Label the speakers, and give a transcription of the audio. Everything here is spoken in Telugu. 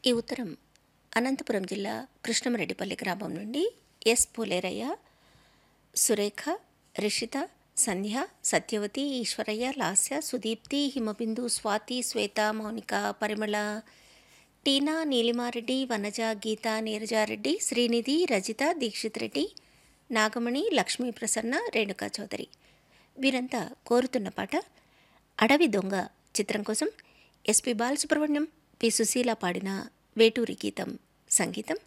Speaker 1: ఈ ఉత్తరం అనంతపురం జిల్లా కృష్ణమరెడ్డిపల్లి గ్రామం నుండి ఎస్ పోలేరయ్య సురేఖ రిషిత సంధ్య సత్యవతి ఈశ్వరయ్య లాస్య సుదీప్తి హిమబిందు స్వాతి శ్వేత మౌనిక పరిమళ టీనా నీలిమారెడ్డి వనజ గీత నీరజారెడ్డి శ్రీనిధి రజిత దీక్షిత్ రెడ్డి నాగమణి లక్ష్మీ ప్రసన్న రేణుకా చౌదరి వీరంతా కోరుతున్న పాట అడవి దొంగ చిత్రం కోసం ఎస్పి బాలసుబ్రహ్మణ్యం పి సుశీల పాడిన వేటూరి గీతం సంగీతం